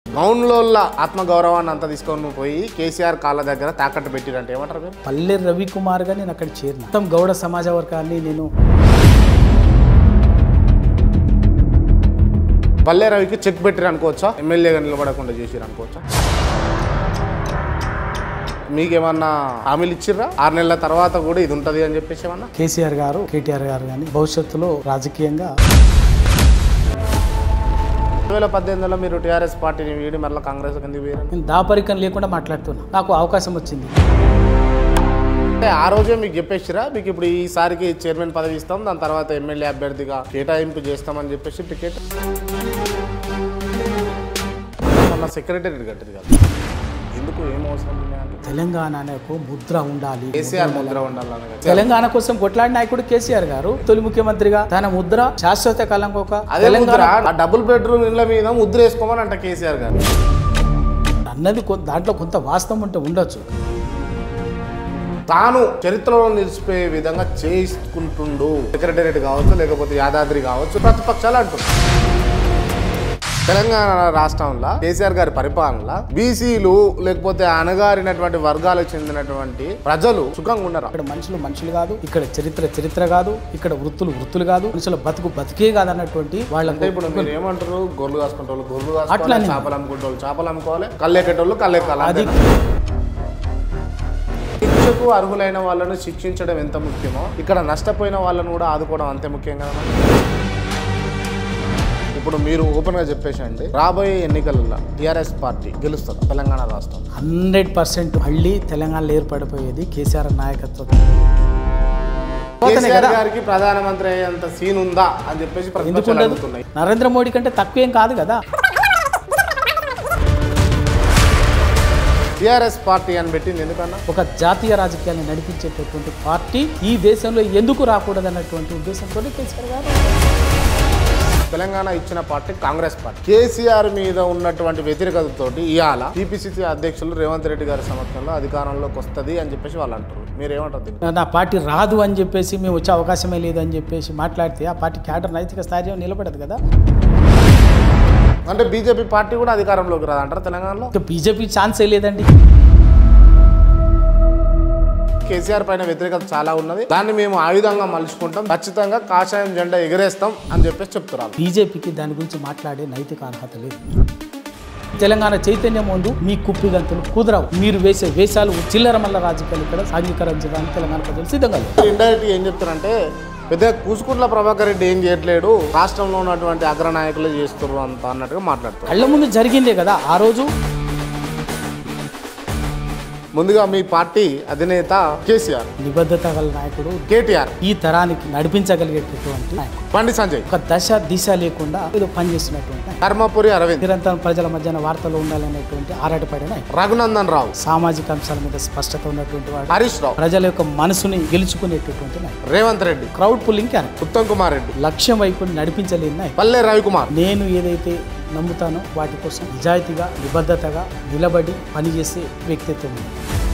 గౌన్లోళ్ళ ఆత్మగౌరవాన్ని అంతా తీసుకొని పోయి కేసీఆర్ కాళ్ళ దగ్గర తాకట్టు పెట్టిరంటే ఏమంటారు మీరు పల్లె రవికుమార్గా నేను అక్కడ చేరిన మొత్తం గౌడ సమాజ వర్గాన్ని నేను పల్లె రవికి చెక్ పెట్టిరు అనుకోవచ్చా ఎమ్మెల్యేగా నిలబడకుండా చేసిరు అనుకోవచ్చా మీకేమన్నా హామీలు ఇచ్చిర్రా ఆరు నెలల తర్వాత కూడా ఇది ఉంటుంది అని చెప్పేసి ఏమన్నా కేసీఆర్ గారు కేటీఆర్ గారు కానీ భవిష్యత్తులో రాజకీయంగా రెండు వేల పద్దెనిమిదిలో మీరు టీఆర్ఎస్ పార్టీని వీడి మళ్ళీ కాంగ్రెస్ కిందకి పోయారు నేను దాపరికం లేకుండా మాట్లాడుతున్నా నాకు అవకాశం వచ్చింది అంటే ఆ రోజే మీకు చెప్పేసిరా మీకు ఇప్పుడు ఈసారికి చైర్మన్ పదవి ఇస్తాం దాని తర్వాత ఎమ్మెల్యే అభ్యర్థిగా కేటాయింపు చేస్తామని చెప్పేసి టికెట్ మొన్న సెక్రటరీ కట్టింది కదా ఎందుకు ఏం అవసరం ఉంది అని? తెలంగాణ అనే ఒక ముద్ర ఉండాలి కేసీఆర్ ముద్ర ఉండాలని కదా. తెలంగాణ కోసం కొట్లాడిన నాయకుడు కేసీఆర్ గారు తొలి ముఖ్యమంత్రిగా తన ముద్ర శాశ్వత కాలం ఒక అదే ముద్ర ఆ డబుల్ బెడ్రూమ్ ఇళ్ళ మీద ముద్ర వేసుకోమని అంట కేసీఆర్ గారు అన్నది కొ- దాంట్లో కొంత వాస్తవం ఉంటే ఉండొచ్చు తాను చరిత్రలో నిలిచిపోయే విధంగా చేసుకుంటుండు సెక్రటేరియట్ కావచ్చు లేకపోతే యాదాద్రి కావచ్చు ప్రతిపక్షాలు అంటున్నారు తెలంగాణ రాష్ట్రంలో కేసీఆర్ గారి పరిపాలనలో బీసీలు లేకపోతే అణగారినటువంటి వర్గాలకు చెందినటువంటి ప్రజలు సుఖంగా ఉన్నారు ఇక్కడ మనుషులు మనుషులు కాదు ఇక్కడ చరిత్ర చరిత్ర కాదు ఇక్కడ వృత్తులు వృత్తులు కాదు మనుషుల బతుకు బతికే కాదు అన్నటువంటి అంటే వాళ్ళకు ఇప్పుడు మీరు ఏమంటారు గొర్రెలు కాసుకుంటే వాళ్ళు గొర్రెలు అట్లా కాసుకోవాలి అని. చేపలు అమ్ముకుంటే వాళ్ళు చేపలు అమ్ముకోవాలి కళ్ళెక్కేటోళ్ళు కళ్ళెక్కాలి అది అంతేనా? శిక్షకు అర్హులైన వాళ్ళను శిక్షించడం ఎంత ముఖ్యమో ఇక్కడ నష్టపోయిన వాళ్ళను కూడా ఆదుకోవడం అంతే ముఖ్యం కదా మరి? ఇప్పుడు మీరు ఓపెన్ గా చెప్పేసండి రాబోయే ఎన్నికలలో టిఆర్ఎస్ పార్టీ గెలుస్తుంది తెలంగాణ రాష్ట్రం హండ్రెడ్ పర్సెంట్ మళ్ళీ తెలంగాణలో ఏర్పడిపోయేది కేసీఆర్ నాయకత్వం కేసీఆర్ గారికి ప్రధానమంత్రి అయ్యేంత సీన్ ఉందా అని చెప్పేసి ఎందుకు ప్రతిపక్షాలు ఉండదు అడుగుతున్నాయి నరేంద్ర మోడీ కంటే తక్కువేం కాదు కదా టిఆర్ఎస్ పార్టీ అని పెట్టింది ఎందుకన్నా ఒక జాతీయ రాజకీయాన్ని నడిపించేటటువంటి పార్టీ ఈ దేశంలో ఎందుకు రాకూడదు అన్నటువంటి ఉద్దేశంతో కేసీఆర్ గారు తెలంగాణ ఇచ్చిన పార్టీ కాంగ్రెస్ పార్టీ కేసీఆర్ మీద ఉన్నటువంటి వ్యతిరేకతతోటి ఇవాళ టీపీసీసీ అధ్యక్షులు రేవంత్ రెడ్డి గారి సమక్షంలో అధికారంలోకి వస్తుంది అని చెప్పేసి వాళ్ళు అంటారు మీరేమంటారు దీనికి? నా పార్టీ రాదు అని చెప్పేసి మేము వచ్చే అవకాశమే లేదు అని చెప్పేసి మాట్లాడితే ఆ పార్టీ క్యాడర్ నైతిక స్థాయిలో నిలబడదు కదా అంటే బీజేపీ పార్టీ కూడా అధికారంలోకి రాదంటారు తెలంగాణలో ఇక బీజేపీ ఛాన్సే లేదండి కేసీఆర్ పైన వ్యతిరేకత చాలా ఉన్నది దాన్ని మేము ఆయుధంగా మలుచుకుంటాం ఖచ్చితంగా కాషాయం జెండా ఎగరేస్తాం అని చెప్పేసి చెప్తున్నారు బీజేపీకి దాని గురించి మాట్లాడే నైతిక అర్హత లేదు తెలంగాణ చైతన్యం ముందు మీ కుప్పిగంతులు కుదరవు మీరు వేసే వేషాలు చిల్లర మల్ల రాజకీయాలు ఇక్కడ సాంఘీకరించడానికి తెలంగాణ ప్రజలు సిద్ధంగా లేరు ఇండైరెక్ట్ ఏం చెప్తారంటే పెద్ద కూసుకుంట్ల ప్రభాకర్ రెడ్డి ఏం చేయట్లేడు రాష్ట్రంలో ఉన్నటువంటి అగ్రనాయకులే చేస్తున్నారు అంత అన్నట్టుగా మాట్లాడుతారు కళ్ళ ముందు జరిగిందే కదా ఆ రోజు ముందుగా మీ పార్టీ అధినేత కేసీఆర్ నిబద్ధత గల నాయకుడు కేటీఆర్ ఈ తరానికి నడిపించగలిగేటటువంటి నాయకుడు బండి సంజయ్ ఒక దశ దిశ లేకుండా ఏదో పనిచేస్తున్నటువంటి నాయకుడు. ధర్మపురి అరవింద్ నిరంతరం ప్రజల మధ్యన వార్తలు ఉండాలనేటువంటి ఆరాటపడే నాయకుడు రఘునందన్ రావు సామాజిక అంశాల మీద స్పష్టత ఉన్నటువంటి వాడు హరీష్ రావు ప్రజల యొక్క మనసుని గెలుచుకునేటటువంటి నాయకుడు Revanth Reddy crowd pulling character Uttam Kumar Reddy లక్ష్యం వైపు నడిపించలేని నాయకుడు పల్లె రవికుమార్ నేను ఏదైతే నమ్ముతానో వాటి కోసం నిజాయితీగా నిబద్ధతగా నిలబడి పనిచేసే వ్యక్తిత్వం ఉంది